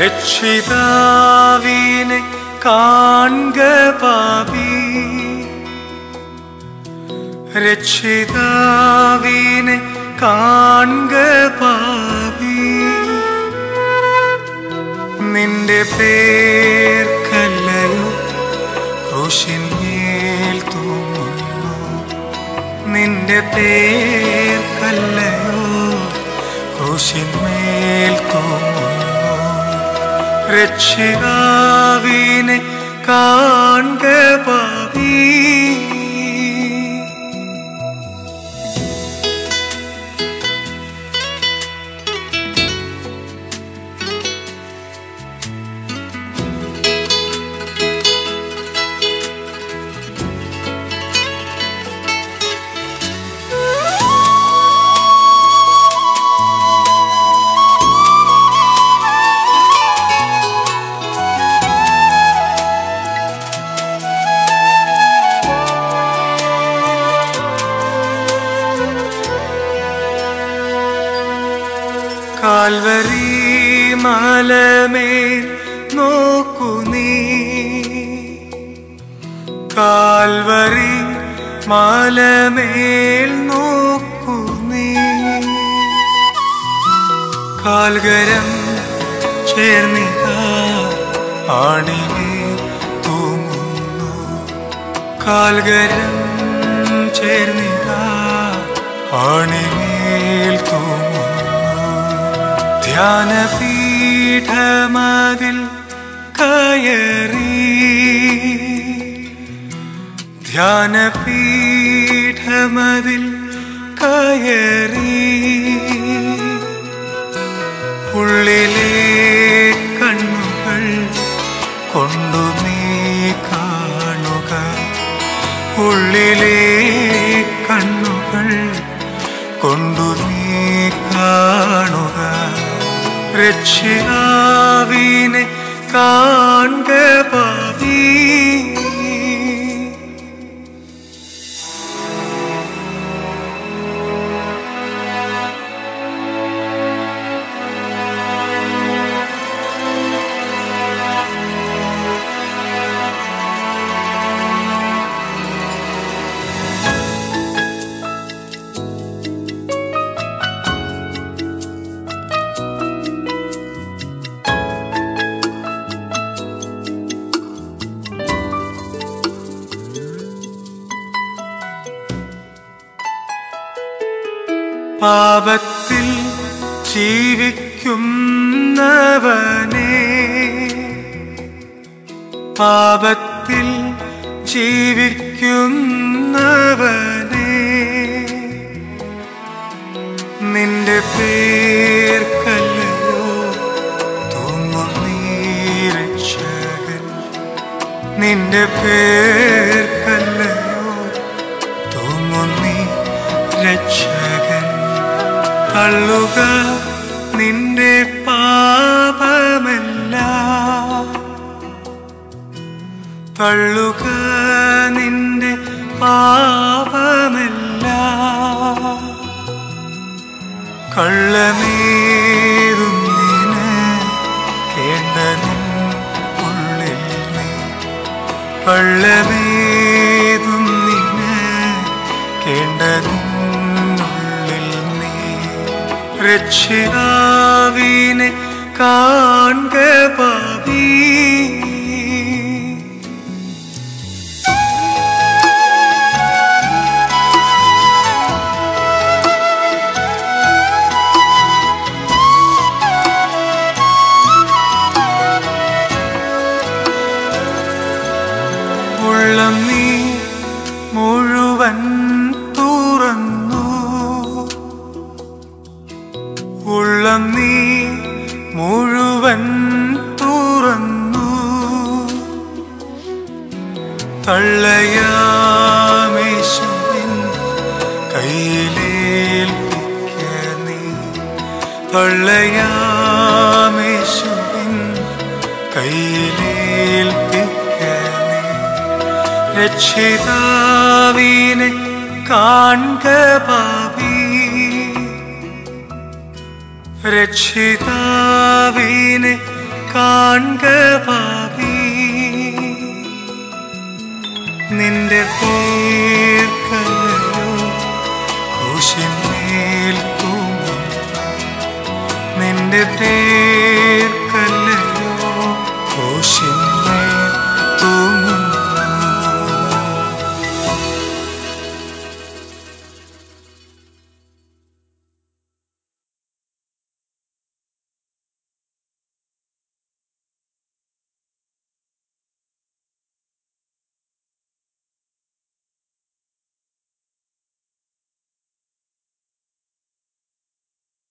രക്ഷിതാവിനെ കാൺക പാപി രക്ഷിതാവിനെ കാൺക പാപി നിന്റെ പേർക്കല്ലയോ ക്രൂശിന്മേൽ തൂങ്ങുന്നു നിന്റെ പേർക്കല്ലയോ ക്രൂശിന്മേൽ തൂങ്ങുന്നു രക്ഷിതാവിനെ കാൺക പാപി കാൽവരി മലമേൽ നോക്കു നീ കാൽവരി മലമേൽ നോക്കു നീ കാൽകരം ചേർന്നിക ആണിമേൽ തൂങ്ങുന്നു കാൽകരം ചേർന്നിക ആണിമേൽ തൂങ്ങുന്നു ധ്യാനപീഠമതിൽ കയറി ധ്യാനപീഠമതിൽ കയറി ഉള്ളിലെ കണ്ണുകൾ കൊണ്ടു നീ കാണുക ഉള്ളിലെ കണ്ണുകൾ കൊണ്ടു നീ കാണുക രക്ഷിതാവിനെ കാൺക പാപി പാപത്തിൽ ജീവിക്കുന്നവനെ പാപത്തിൽ ജീവിക്കുന്നവനെ നിന്റെ പേർക്കല്ലയോ തൂങ്ങുന്നീരക്ഷകൻ നിന്റെ പേർക്കല്ലയോ തൂങ്ങുന്നീ രക്ഷകൻ തള്ളുക നിന്റെ പാപമല്ല തള്ളുക നിന്റെ പാപമല്ല കള്ളമേറുന്നിന് കേണ്ട നിൻ ഉള്ളിൽ നീ കള്ളമേതുന്നിന് കേണ്ട നിന്നുള്ളിൽ നീ രക്ഷിതാവിനെ കാൺക പാപി ഉള്ളം നീ മുഴുവൻ തുറന്നു ഉള്ളം നീ മുഴുവൻ തുറന്നു തള്ളയാമേശുവിൻ കയ്യിലേൽപ്പിക്ക നീ തള്ളയാമേശുവിൻ കയ്യിലേൽപ്പിക്ക നീ രക്ഷിതാവിനെ കാൺക പാപി രക്ഷിതാവിനെ കാൺക പാപി നിന്റെ പേർക്കല്ലയോ ക്രൂശിന്മേൽ തൂങ്ങി നിന്റെ പേർക്കല്ലയോ ക്രൂശിന്മേൽ